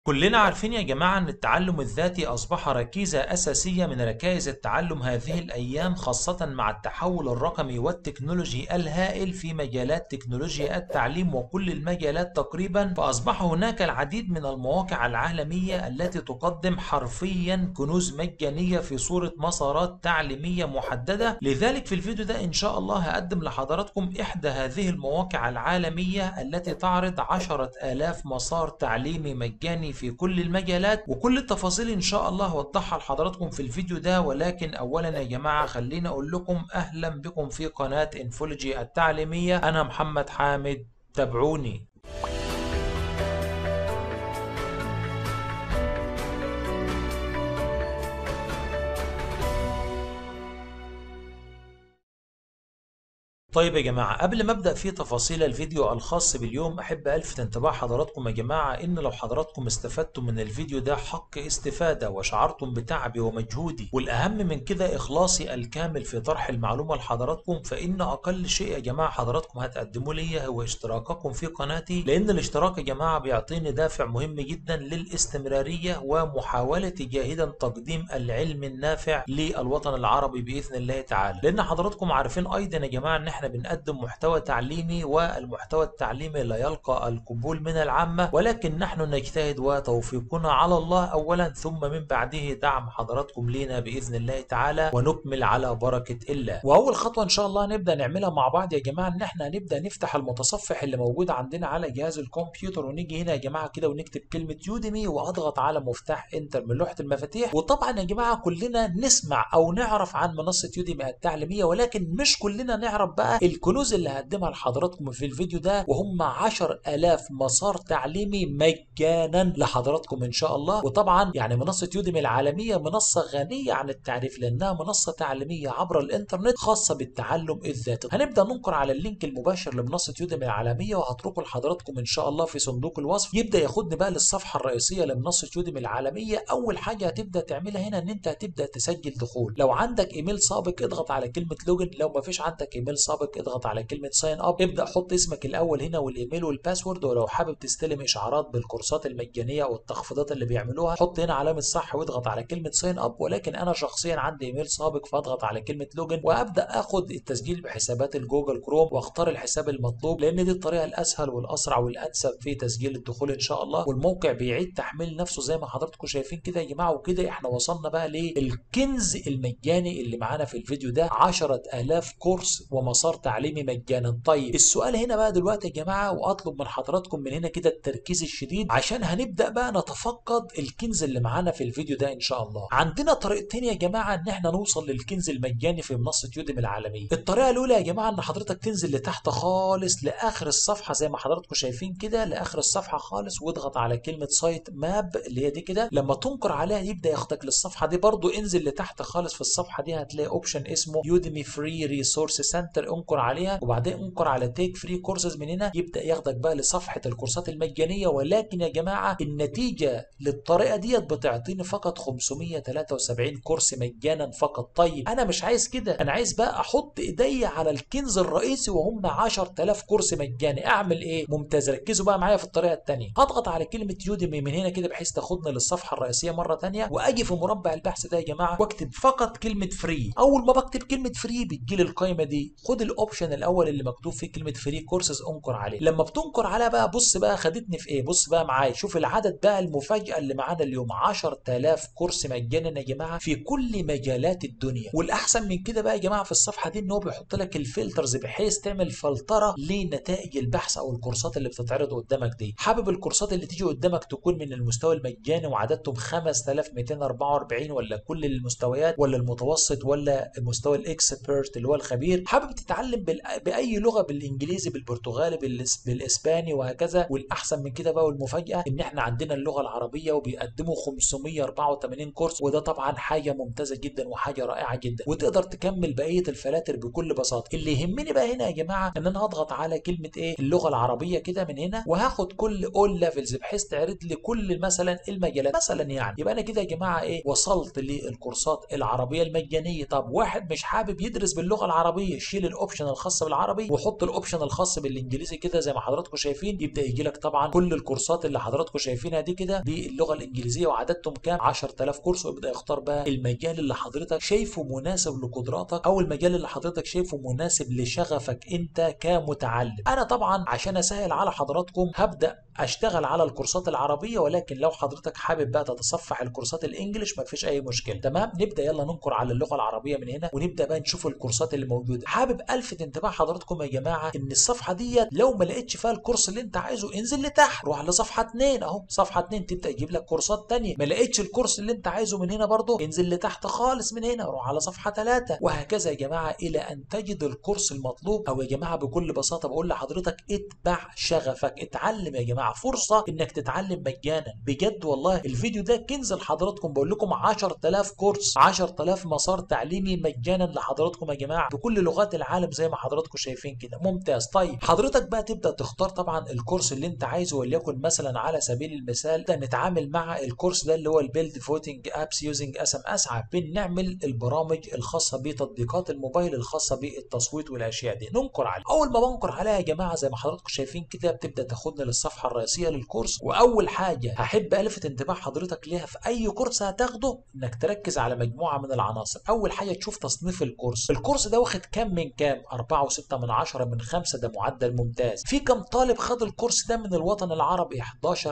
كلنا عارفين يا جماعة أن التعلم الذاتي أصبح ركيزة أساسية من ركائز التعلم هذه الأيام خاصة مع التحول الرقمي والتكنولوجي الهائل في مجالات تكنولوجيا التعليم وكل المجالات تقريبا فأصبح هناك العديد من المواقع العالمية التي تقدم حرفيا كنوز مجانية في صورة مسارات تعليمية محددة لذلك في الفيديو ده إن شاء الله هقدم لحضراتكم إحدى هذه المواقع العالمية التي تعرض عشرة آلاف مسار تعليمي مجاني في كل المجالات وكل التفاصيل ان شاء الله هوضحها لحضراتكم في الفيديو ده ولكن اولا يا جماعه خليني اقول لكم اهلا بكم في قناه انفولوجي التعليميه انا محمد حامد تابعوني طيب يا جماعة قبل ما ابدأ في تفاصيل الفيديو الخاص باليوم احب الفت انتباه حضراتكم يا جماعة ان لو حضراتكم استفدتم من الفيديو ده حق استفادة وشعرتم بتعبي ومجهودي والاهم من كده اخلاصي الكامل في طرح المعلومة لحضراتكم فان اقل شيء يا جماعة حضراتكم هتقدموا لي هو اشتراككم في قناتي لان الاشتراك يا جماعة بيعطيني دافع مهم جدا للاستمرارية ومحاولة جاهدا تقديم العلم النافع للوطن العربي باذن الله تعالى لان حضراتكم عارفين ايضا يا جماعة ان احنا بنقدم محتوى تعليمي والمحتوى التعليمي لا يلقى القبول من العامة ولكن نحن نجتهد وتوفيقنا على الله أولا ثم من بعده دعم حضراتكم لينا بإذن الله تعالى ونكمل على بركة الله وأول خطوة إن شاء الله نبدأ نعملها مع بعض يا جماعة إن احنا نبدأ نفتح المتصفح اللي موجود عندنا على جهاز الكمبيوتر ونيجي هنا يا جماعة كده ونكتب كلمة يوديمي وأضغط على مفتاح انتر من لوحة المفاتيح وطبعا يا جماعة كلنا نسمع أو نعرف عن منصة يوديمي التعليمية ولكن مش كلنا نعرف بقى الكنوز اللي هقدمها لحضراتكم في الفيديو ده وهم 10000 مسار تعليمي مجانا لحضراتكم ان شاء الله وطبعا يعني منصه يوديمي العالميه منصه غنيه عن التعريف لانها منصه تعليميه عبر الانترنت خاصه بالتعلم الذاتي هنبدا ننقر على اللينك المباشر لمنصه يوديمي العالميه وهتركه لحضراتكم ان شاء الله في صندوق الوصف يبدا ياخدني بقى للصفحه الرئيسيه لمنصه يوديمي العالميه اول حاجه هتبدا تعملها هنا ان انت هتبدا تسجل دخول لو عندك ايميل سابق اضغط على كلمه لوجن لو ما فيش عندك ايميل سابق اضغط على كلمه ساين اب ابدا حط اسمك الاول هنا والايميل والباسورد ولو حابب تستلم اشعارات بالكورسات المجانيه والتخفيضات اللي بيعملوها حط هنا علامه صح واضغط على كلمه ساين اب ولكن انا شخصيا عندي ايميل سابق فاضغط على كلمه لوجن وابدا اخد التسجيل بحسابات الجوجل كروم واختار الحساب المطلوب لان دي الطريقه الاسهل والاسرع والانسب في تسجيل الدخول ان شاء الله والموقع بيعيد تحميل نفسه زي ما حضراتكم شايفين كده يا جماعه وكده احنا وصلنا بقى للكنز المجاني اللي معانا في الفيديو ده 10000 كورس ومسار تعليمي مجانا طيب السؤال هنا بقى دلوقتي يا جماعه واطلب من حضراتكم من هنا كده التركيز الشديد عشان هنبدا بقى نتفقد الكنز اللي معانا في الفيديو ده ان شاء الله عندنا طريقتين يا جماعه ان احنا نوصل للكنز المجاني في منصه يوديم العالميه الطريقه الاولى يا جماعه ان حضرتك تنزل لتحت خالص لاخر الصفحه زي ما حضراتكم شايفين كده لاخر الصفحه خالص واضغط على كلمه سايت ماب اللي هي دي كده لما تنقر عليها يبدا ياخدك للصفحه دي برضو انزل لتحت خالص في الصفحه دي هتلاقي اوبشن اسمه يوديمي فري ريسورس سنتر انقر عليها وبعدين انقر على تيك فري كورسز من هنا يبدا ياخدك بقى لصفحه الكورسات المجانيه ولكن يا جماعه النتيجه للطريقه ديت بتعطيني فقط 573 كورس مجانا فقط طيب انا مش عايز كده انا عايز بقى احط ايدي على الكنز الرئيسي وهم 10000 كورس مجاني اعمل ايه ممتاز ركزوا بقى معايا في الطريقه الثانيه هضغط على كلمه يوديمي من هنا كده بحيث تاخدني للصفحه الرئيسيه مره ثانيه واجي في مربع البحث ده يا جماعه واكتب فقط كلمه فري اول ما بكتب كلمه فري بتجيلي القائمه دي خد الاوبشن الاول اللي مكتوب فيه كلمه فري كورسز انقر عليه لما بتنقر عليها بقى بص بقى خدتني في ايه بص بقى معايا شوف العدد بقى المفاجاه اللي معانا اليوم 10000 كورس مجانا يا جماعه في كل مجالات الدنيا والاحسن من كده بقى يا جماعه في الصفحه دي ان هو بيحط لك الفلترز بحيث تعمل فلتره لنتائج البحث او الكورسات اللي بتتعرض قدامك دي حابب الكورسات اللي تيجي قدامك تكون من المستوى المجاني وعددهم 5244 ولا كل المستويات ولا المتوسط ولا مستوى الاكسبرت اللي هو الخبير حابب تتعلم باي لغه بالانجليزي بالبرتغالي بالاسباني وهكذا والاحسن من كده بقى والمفاجاه ان احنا عندنا اللغه العربيه وبيقدموا 584 كورس وده طبعا حاجه ممتازه جدا وحاجه رائعه جدا وتقدر تكمل بقيه الفلاتر بكل بساطه اللي يهمني بقى هنا يا جماعه ان انا هضغط على كلمه ايه اللغه العربيه كده من هنا وهاخد كل اول ليفلز بحيث تعرض لي كل مثلا المجالات مثلا يعني يبقى انا كده يا جماعه ايه وصلت للكورسات العربيه المجانيه طب واحد مش حابب يدرس باللغه العربيه شيل الاوبشن الخاص بالعربي وحط الاوبشن الخاص بالانجليزي كده زي ما حضراتكم شايفين يبدا يجي لك طبعا كل الكورسات اللي حضراتكم شايفينها دي كده باللغه الانجليزيه وعددهم كام 10000 كورس ويبدا يختار بقى المجال اللي حضرتك شايفه مناسب لقدراتك او المجال اللي حضرتك شايفه مناسب لشغفك انت كمتعلم انا طبعا عشان اسهل على حضراتكم هبدا اشتغل على الكورسات العربيه ولكن لو حضرتك حابب بقى تتصفح الكورسات الانجليش مفيش اي مشكله تمام نبدا يلا ننقر على اللغه العربيه من هنا ونبدا بقى نشوف الكورسات اللي موجوده حابب الفت انتباه حضراتكم يا جماعه ان الصفحه ديت لو ما لقيتش فيها الكورس اللي انت عايزه انزل لتحت روح لصفحه 2 اهو صفحه 2 تبدا يجيب لك كورسات تانية ما لقيتش الكورس اللي انت عايزه من هنا برضه انزل لتحت خالص من هنا روح على صفحه 3 وهكذا يا جماعه الى ان تجد الكورس المطلوب او يا جماعه بكل بساطه بقول لحضرتك اتبع شغفك اتعلم يا جماعه فرصه انك تتعلم مجانا بجد والله الفيديو ده كنز لحضراتكم بقول لكم 10000 كورس 10000 مسار تعليمي مجانا لحضراتكم يا جماعه بكل لغات العالم زي ما حضراتكم شايفين كده ممتاز طيب حضرتك بقى تبدا تختار طبعا الكورس اللي انت عايزه وليكن مثلا على سبيل المثال ده نتعامل مع الكورس ده اللي هو البيلد فوتنج ابس يوزنج اس ام اس حابين نعمل البرامج الخاصه بتطبيقات الموبايل الخاصه بالتصويت والاشياء دي ننقر عليه اول ما بنقر عليها يا جماعه زي ما حضراتكم شايفين كده بتبدا تاخدنا للصفحه الرئيسيه للكورس واول حاجه هحب الفت انتباه حضرتك ليها في اي كورس هتاخده انك تركز على مجموعه من العناصر اول حاجه تشوف تصنيف الكورس الكورس ده واخد كام من كام 4.6 من 10 من 5 ده معدل ممتاز في كام طالب خد الكورس ده من الوطن العربي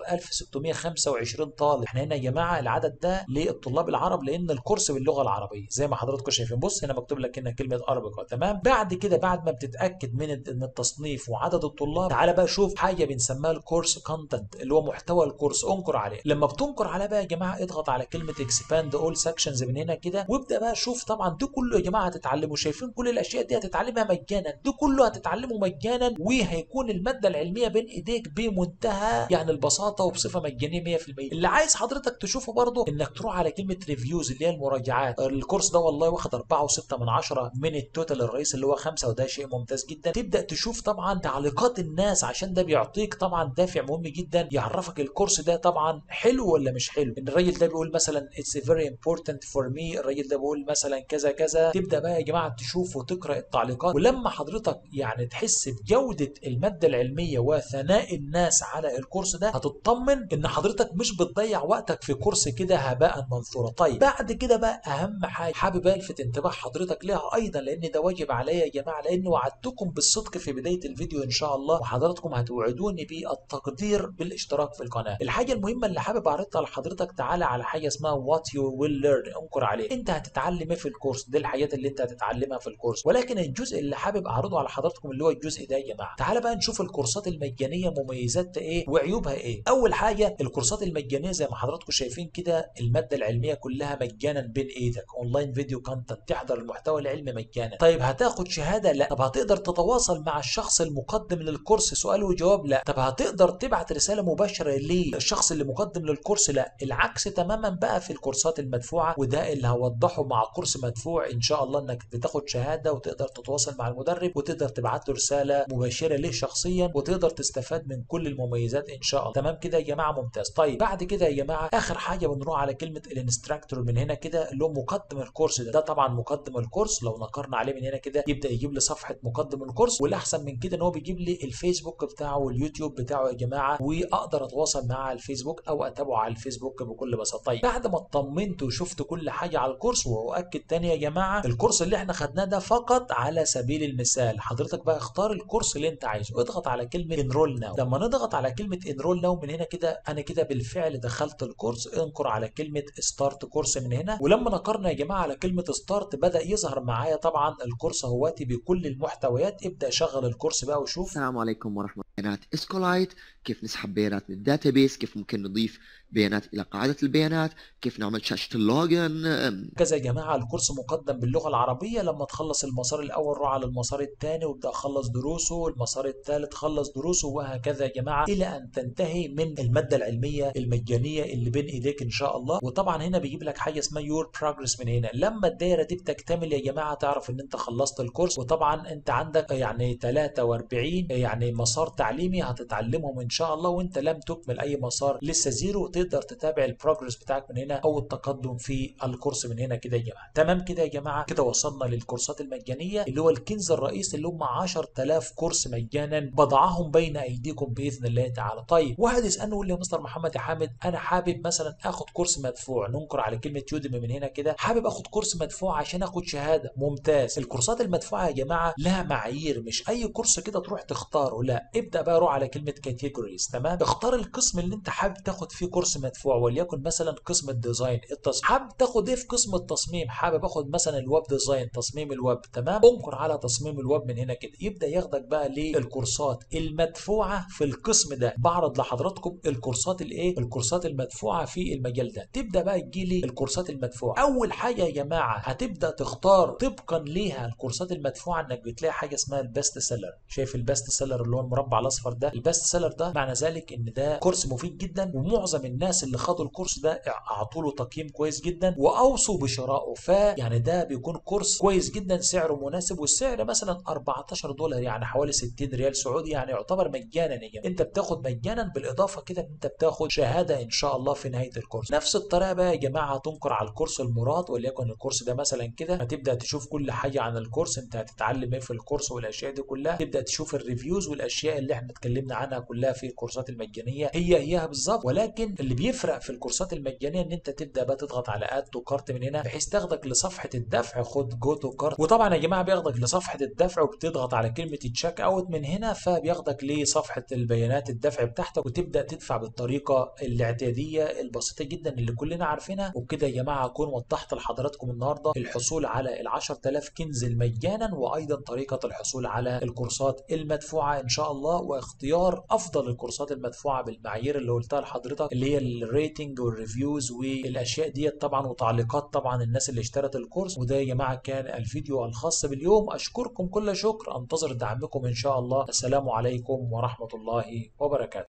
11625 طالب احنا هنا يا جماعه العدد ده للطلاب العرب لان الكورس باللغه العربيه زي ما حضراتكم شايفين بص هنا مكتوب لك هنا كلمه ارابيكا تمام بعد كده بعد ما بتتاكد من من التصنيف وعدد الطلاب تعالى بقى شوف حاجه بنسميها الكورس كونتنت اللي هو محتوى الكورس انقر عليه لما بتنقر عليه بقى يا جماعه اضغط على كلمه اكسباند اول سكشنز من هنا كده وابدا بقى شوف طبعا ده كله يا جماعه هتتعلموا شايفين كل الاشياء دي هتتعلمها مجانا ده كله هتتعلمه مجانا وهيكون الماده العلميه بين ايديك بمنتهى يعني البساطه وبصفه مجانيه 100% اللي عايز حضرتك تشوفه برضه انك تروح على كلمه ريفيوز اللي هي المراجعات الكورس ده والله واخد 4.6 من 10 من التوتال الرئيسي اللي هو 5 وده شيء ممتاز جدا تبدا تشوف طبعا تعليقات الناس عشان ده بيعطيك طبعا دافع مهم جدا يعرفك الكورس ده طبعا حلو ولا مش حلو ان الراجل ده بيقول مثلا اتس فيري امبورتنت فور مي الراجل ده بيقول مثلا كذا كذا تبدا بقى يا جماعه تشوف وتقرا التعليقات ولما حضرتك يعني تحس بجوده الماده العلميه وثناء الناس على الكورس ده هتطمن ان حضرتك مش بتضيع وقتك في كورس كده هباء منثورا طيب بعد كده بقى اهم حاجه حابب الفت انتباه حضرتك ليها ايضا لان ده واجب عليا يا جماعه لان وعدتكم بالصدق في بدايه الفيديو ان شاء الله وحضراتكم هتوعدوني بالتقدير بالاشتراك في القناه الحاجه المهمه اللي حابب اعرضها لحضرتك تعالى على حاجه اسمها وات يو ويل ليرن انكر عليه انت هتتعلم ايه في الكورس دي الحاجات اللي انت هتتعلمها في الكورس ولكن الجزء اللي حابب اعرضه على حضراتكم اللي هو الجزء ده يا جماعه تعالى بقى نشوف الكورسات المجانيه مميزاتها ايه وعيوبها ايه اول حاجه الكورسات المجانيه زي ما حضراتكم شايفين كده الماده العلميه كلها مجانا بين ايدك اونلاين فيديو كونتنت تحضر المحتوى العلمي مجانا طيب هتاخد شهاده لا طب هتقدر تتواصل مع الشخص المقدم للكورس سؤال وجواب لا طب هتقدر تبعت رساله مباشره للشخص اللي مقدم للكورس لا العكس تماما بقى في الكورسات المدفوعه وده اللي هوضحه مع كورس مدفوع ان شاء الله انك بتاخد شهاده وتقدر تتواصل مع المدرب وتقدر تبعت له رساله مباشره ليه شخصيا وتقدر تستفاد من كل المميزات ان شاء الله تمام كده يا جماعه ممتاز طيب بعد كده يا جماعه اخر حاجه بنروح على كلمه الانستراكتور من هنا كده اللي هو مقدم الكورس ده ده طبعا مقدم الكورس لو نقرنا عليه من هنا كده يبدا يجيب لي صفحه مقدم الكورس والاحسن من كده ان هو بيجيب لي الفيسبوك بتاعه واليوتيوب بتاعه يا جماعه واقدر اتواصل معاه على الفيسبوك او اتابعه على الفيسبوك بكل بساطه طيب بعد ما اطمنت وشفت كل حاجه على الكورس واؤكد تاني يا جماعه الكورس اللي احنا خدناه ده فقط على سبيل المثال حضرتك بقى اختار الكورس اللي انت عايزه اضغط على كلمه انرول ناو لما نضغط على كلمه انرول ناو من هنا كده انا كده بالفعل دخلت الكورس انقر على كلمه ستارت كورس من هنا ولما نقرنا يا جماعه على كلمه ستارت بدا يظهر معايا طبعا الكورس اهواتي بكل المحتويات ابدا شغل الكورس بقى وشوف السلام عليكم ورحمة الله بيانات اسكولايت كيف نسحب بيانات من الداتابيس كيف ممكن نضيف بيانات إلى قاعدة البيانات كيف نعمل شاشة اللوجن أم، كذا يا جماعه الكورس مقدم باللغه العربيه لما تخلص المسار الاول روح على المسار الثاني وابدا خلص دروسه المسار الثالث خلص دروسه وهكذا يا جماعه الى ان تنتهي من الماده العلميه المجانيه اللي بين ايديك ان شاء الله وطبعا هنا بيجيب لك حاجه اسمها يور بروجرس من هنا لما الدايره دي بتكتمل يا جماعه تعرف ان انت خلصت الكورس وطبعا انت عندك يعني 43 يعني مسار تعليمي هتتعلمهم ان شاء الله وانت لم تكمل اي مسار لسه زيرو تقدر تتابع البروجرس بتاعك من هنا او التقدم في الكورس من هنا كده يا جماعه تمام كده يا جماعه كده وصلنا للكورسات المجانيه اللي هو الكنز الرئيسي اللي هم 10000 كورس مجانا بضعهم بين ايديكم باذن الله تعالى طيب واحد يسالني يقول لي يا مستر محمد يا حامد انا حابب مثلا اخد كورس مدفوع ننكر على كلمه يوديمي من هنا كده حابب اخد كورس مدفوع عشان اخد شهاده ممتاز الكورسات المدفوعه يا جماعه لها معايير مش اي كورس كده تروح تختاره لا ابدا بقى روح على كلمه كاتيجوريز تمام اختار القسم اللي انت حابب تاخد فيه كورس مدفوع وليكن مثلا قسم الديزاين التصميم حابب تاخد ايه في قسم التصميم حابب اخد مثلا الويب ديزاين تصميم الويب تمام انكر على تصميم الويب من هنا كده يبدا ياخدك بقى للكورسات المدفوعه في القسم ده بعرض لحضراتكم الكورسات الايه الكورسات المدفوعه في المجال ده تبدا بقى تجيلي الكورسات المدفوعه اول حاجه يا جماعه هتبدا تختار طبقا ليها الكورسات المدفوعه انك بتلاقي حاجه اسمها البيست سيلر شايف البيست سيلر اللي هو المربع الاصفر ده البيست سيلر ده معنى ذلك ان ده كورس مفيد جدا ومعظم الناس اللي خدوا الكورس ده اعطوا له تقييم كويس جدا واوصوا بشرائه فيعني ده بيكون كورس كويس جدا سعره مناسب والسعر مثلا 14 دولار يعني حوالي 60 ريال سعودي يعني يعتبر مجانا يا جماعه انت بتاخد مجانا بالاضافه كده ان انت بتاخد شهاده ان شاء الله في نهايه الكورس نفس الطريقه بقى يا جماعه هتنكر على الكورس المراد وليكن الكورس ده مثلا كده هتبدا تشوف كل حاجه عن الكورس انت هتتعلم ايه في الكورس والاشياء دي كلها تبدا تشوف الريفيوز والاشياء اللي احنا اتكلمنا عنها كلها في الكورسات المجانيه هي هيها بالظبط ولكن اللي بيفرق في الكورسات المجانيه ان انت تبدا بقى تضغط على اد تو كارت من هنا بحيث تاخدك لصفحه الدفع خد جو تو كارت وطبعا يا جماعه بياخدك لصفحه الدفع وبتضغط على كلمه تشيك اوت من هنا فبياخدك لصفحه البيانات الدفع بتاعتك وتبدا تدفع بالطريقه الاعتياديه البسيطه جدا اللي كلنا عارفينها وبكده يا جماعه اكون وضحت لحضراتكم النهارده الحصول على ال 10000 كنز مجانا وايضا طريقه الحصول على الكورسات المدفوعه ان شاء الله واختيار افضل الكورسات المدفوعه بالمعايير اللي قلتها لحضرتك اللي هي الريتنج والريفيوز والاشياء ديت طبعا وتعليقات طبعا الناس اللي اشترت الكورس وده يا جماعه كان الفيديو الخاص باليوم اشكركم كل شكر انتظر دعمكم ان شاء الله السلام عليكم ورحمه الله وبركاته